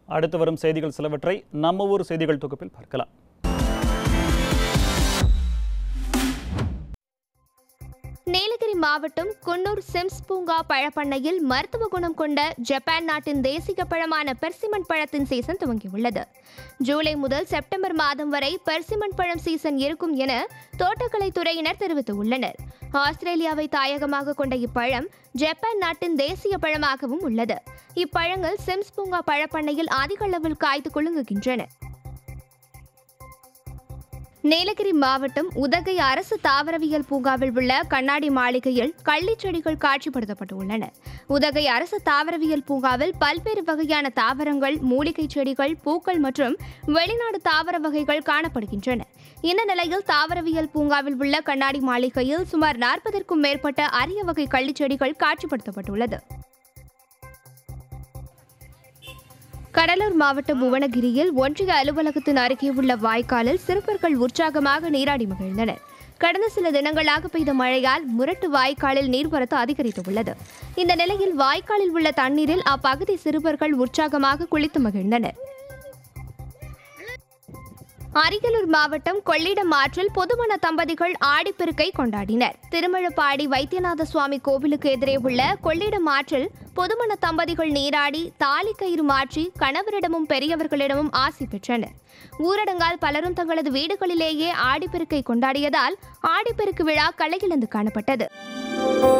அடுத்து வரும் செய்திகள் சிலவற்றை நம்ம ஊர் செய்திகள் தொகுப்பில் பார்க்கலாம் நீலகிரி மாவட்டம் குன்னூர் சிம்ஸ் பூங்கா பழப்பண்ணையில் மருத்துவ குணம் கொண்ட ஜப்பான் நாட்டின் தேசிய பழமான பெர்சிமன் பழத்தின் சீசன் துவங்கியுள்ளது ஜூலை முதல் செப்டம்பர் மாதம் வரை பெர்சிமன் பழம் சீசன் இருக்கும் என தோட்டக்கலை துறையினர் தெரிவித்துள்ளனர் ஆஸ்திரேலியாவை தாயகமாக கொண்ட இப்பழம் ஜப்பான் நாட்டின் தேசிய பழமாகவும் உள்ளது இப்பழங்கள் சிம்ஸ் பூங்கா பழப்பண்ணையில் அதிக அளவில் காய்த்து குலுங்குகின்றன நீலகிரி மாவட்டம் உதகை அரசு தாவரவியல் பூங்காவில் உள்ள கண்ணாடி மாளிகையில் கள்ளிச் செடிகள் காட்சிப்படுத்தப்பட்டுள்ளன உதகை அரசு தாவரவியல் பூங்காவில் பல்வேறு வகையான தாவரங்கள் மூலிகை செடிகள் பூக்கள் மற்றும் வெளிநாடு தாவர வகைகள் காணப்படுகின்றன இந்த நிலையில் தாவரவியல் பூங்காவில் உள்ள கண்ணாடி மாளிகையில் சுமார் நாற்பதற்கும் மேற்பட்ட அரிய வகை கள்ளிச் செடிகள் காட்சிப்படுத்தப்பட்டுள்ளது கடலூர் மாவட்டம் புவனகிரியில் ஒன்றிய அலுவலகத்தின் அருகே உள்ள வாய்க்காலில் சிறுவர்கள் உற்சாகமாக நீராடி மகிழ்ந்தனர் கடந்த சில தினங்களாக பெய்த மழையால் முரட்டு வாய்க்காலில் நீர்வரத்து அதிகரித்துள்ளது இந்த நிலையில் வாய்க்காலில் உள்ள தண்ணீரில் அப்பகுதி சிறுவர்கள் உற்சாகமாக குளித்து மகிழ்ந்தனர் அரியலூர் மாவட்டம் கொள்ளிடம் ஆற்றில் புதுமண தம்பதிகள் ஆடிப்பெருக்கை கொண்டாடினர் திருமழப்பாடி வைத்தியநாத சுவாமி கோவிலுக்கு எதிரே உள்ள கொள்ளிடம் ஆற்றில் புதுமண தம்பதிகள் நீராடி தாலி கயிறு மாற்றி கணவரிடமும் பெரியவர்களிடமும் ஆசி பெற்றனர் ஊரடங்கால் பலரும் தங்களது வீடுகளிலேயே ஆடிப்பெருக்கை கொண்டாடியதால் ஆடிப்பெருக்கு விழா கலையிழந்து காணப்பட்டது